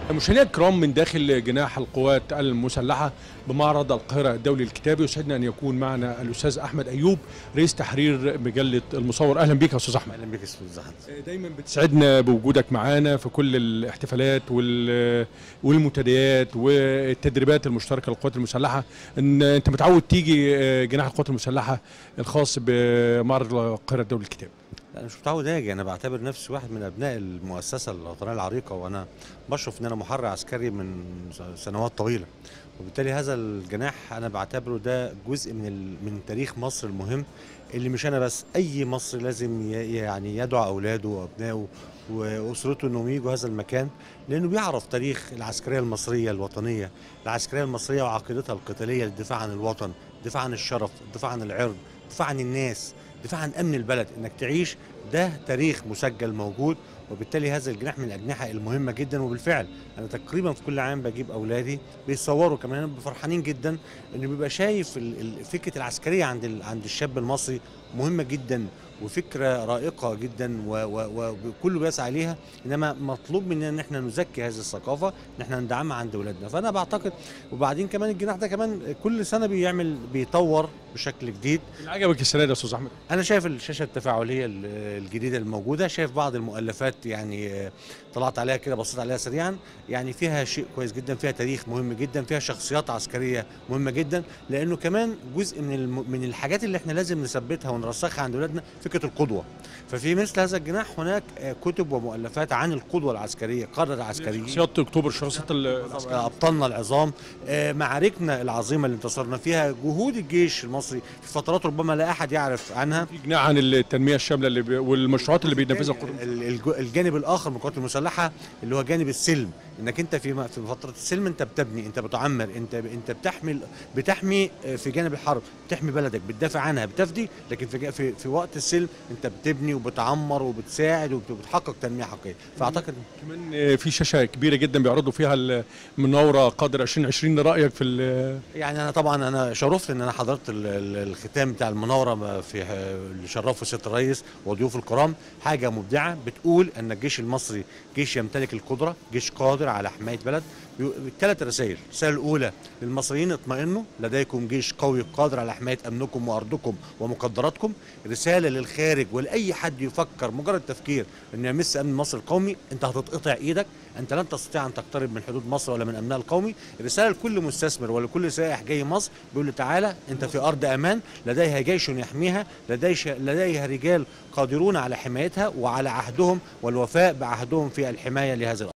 مشاهدينا الكرام من داخل جناح القوات المسلحة بمعرض القاهرة الدولي للكتاب يسعدنا أن يكون معنا الأستاذ أحمد أيوب رئيس تحرير مجلة المصور أهلا بك يا أستاذ أحمد اهلا بك يا استاذ زهد دايما بتسعدنا بوجودك معانا في كل الاحتفالات وال- والمنتديات والتدريبات المشتركة للقوات المسلحة ان انت متعود تيجي آه، جناح القوات المسلحة الخاص بمعرض القاهرة الدولي للكتاب انا مش متعود اجي انا بعتبر نفسي واحد من ابناء المؤسسه الوطنيه العريقه وانا بشرف ان انا محرر عسكري من س- سنوات طويله وبالتالي هذا الجناح انا بعتبره ده جزء من ال... من تاريخ مصر المهم اللي مش انا بس اي مصري لازم ي... يعني يدعو اولاده وابنائه واسرته انهم يجوا هذا المكان لانه بيعرف تاريخ العسكريه المصريه الوطنيه العسكريه المصريه وعقيدتها القتاليه للدفاع عن الوطن الدفاع عن الشرف الدفاع عن العرض الدفاع عن الناس الدفاع عن امن البلد انك تعيش ده تاريخ مسجل موجود وبالتالي هذا الجناح من الاجنحه المهمه جدا وبالفعل انا تقريبا في كل عام بجيب اولادي بيتصوروا كمان هم فرحانين جدا انه بيبقى شايف ال- ال- فكره العسكريه عند ال- عند الشاب المصري مهمه جدا وفكره رائقه جدا و- و- وكله بيسعى ليها انما مطلوب مننا ان احنا نزكي هذه الثقافه ان احنا ندعمها عند اولادنا فانا بعتقد وبعدين كمان الجناح ده كمان كل سنه بيعمل بيطور بشكل جديد اللي عجبك السنة دي يا أستاذ أحمد انا شايف الشاشه التفاعليه ال- الجديده الموجوده شايف بعض المؤلفات يعني آه، طلعت عليها كده بصيت عليها سريعا يعني فيها شيء كويس جدا فيها تاريخ مهم جدا فيها شخصيات عسكريه مهمه جدا لانه كمان جزء من الم... من الحاجات اللي احنا لازم نثبتها ونرسخها عند اولادنا فكره القدوه ففي مثل هذا الجناح هناك آه، كتب ومؤلفات عن القدوه العسكريه قاده العسكريين شخصيات أكتوبر شخصيات ال- العسكرية. ابطالنا العظام آه، معاركنا العظيمه اللي انتصرنا فيها جهود الجيش المصري في فترات ربما لا احد يعرف عنها في جناح عن التنمية الشاملة اللي بي... والمشروعات اللي بينفذها القوات ال- الج- الجانب الاخر من القوات المسلحه اللي هو جانب السلم انك انت في م- في فتره السلم انت بتبني انت بتعمر انت ب- انت بتحمي بتحمي آه، في جانب الحرب بتحمي بلدك بتدافع عنها بتفدي لكن في جا- في, في وقت السلم انت بتبني وبتعمر وبتساعد وبتحقق تنميه حقيقيه فاعتقد كمان آه، في شاشة كبيرة جدا بيعرضوا فيها المناورة قادر 2020 رأيك في ال- يعني انا طبعا انا شرفت ان انا حضرت ال- ال- الختام بتاع المناوره ما في اللي شرفه سياده الرئيس وضيوف الكرام حاجه مبدعه بتقول ان الجيش المصري جيش يمتلك القدره جيش قادر على حمايه بلد ثلاث رسائل الرساله الاولى للمصريين اطمئنوا لديكم جيش قوي قادر على حمايه امنكم وارضكم ومقدراتكم رساله للخارج ولاي حد يفكر مجرد تفكير انه يمس امن مصر القومي انت هتتقطع ايدك انت لن تستطيع ان تقترب من حدود مصر ولا من امنها القومي رساله لكل مستثمر ولكل سائح جاي مصر بيقول له تعالى انت في ارض امان لديها جيش يحميها لديش لديها رجال قادرون على حمايتها وعلى عهدهم والوفاء بعهدهم في الحمايه لهذه الارض